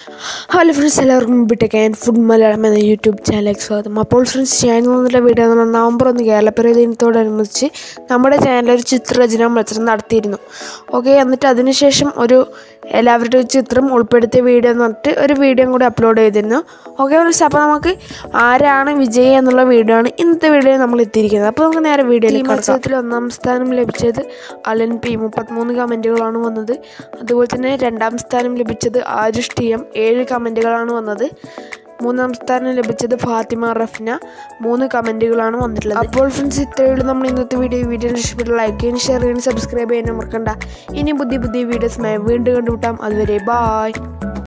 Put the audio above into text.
hello friends എല്ലാവർക്കും BTech and food Malayalam എന്ന YouTube ചാനലിലേക്ക് സ്വാഗതം അപ്പോൾ ഫ്രണ്ട്സ് ഞാൻ നിന്നുള്ള വീഡിയോ എന്ന് പറഞ്ഞാൽ നവംബർ ഒന്ന് കേരളപ്പിറവി ദിനത്തോടനുബന്ധിച്ച് നമ്മുടെ ചാനലിൽ ഒരു ചിത്രരചന മത്സരം നടത്തിയിരുന്നു ഓക്കെ എന്നിട്ട് അതിനുശേഷം ഒരു എല്ലാവരുടെ ചിത്രം ഉൾപ്പെടുത്തിയ വീഡിയോ എന്ന് പറഞ്ഞിട്ട് ഒരു വീഡിയോ കൂടി അപ്ലോഡ് ചെയ്തിരുന്നു ഓക്കെ ഫ്രണ്ട്സ് അപ്പോൾ നമുക്ക് ആരാണ് വിജയി എന്നുള്ള വീഡിയോ ആണ് ഇന്നത്തെ വീഡിയോയിൽ നമ്മൾ എത്തിയിരിക്കുന്നത് അപ്പോൾ നമുക്ക് നേരെ വീഡിയോയിൽ മത്സരത്തിൽ ഒന്നാം സ്ഥാനം ലഭിച്ചത് അലൻ പി മുപ്പത്തിമൂന്ന് കമൻറ്റുകളാണ് വന്നത് അതുപോലെ തന്നെ രണ്ടാം സ്ഥാനം ലഭിച്ചത് ആരുഷ് ടി എം ഏഴ് കമൻറ്റുകളാണ് വന്നത് മൂന്നാം സ്ഥാനം ലഭിച്ചത് ഫാത്തിമ റഫ്ന മൂന്ന് കമൻറ്റുകളാണ് വന്നിട്ടുള്ളത് അപ്പോൾ ഫ്രണ്ട്സ് ഇത്രയേ ഉള്ളൂ നമ്മൾ ഇന്നത്തെ വീഡിയോ വീഡിയോ ഇഷ്ടപ്പെട്ട ലൈക്ക് ചെയ്യാൻ ഷെയർ ചെയ്യാൻ സബ്സ്ക്രൈബ് ചെയ്യാൻ മറക്കണ്ട ഇനി പുതിയ പുതിയ വീഡിയോസുമായി വീണ്ടും കണ്ടുമുട്ടാം അതുവരെ ബായ്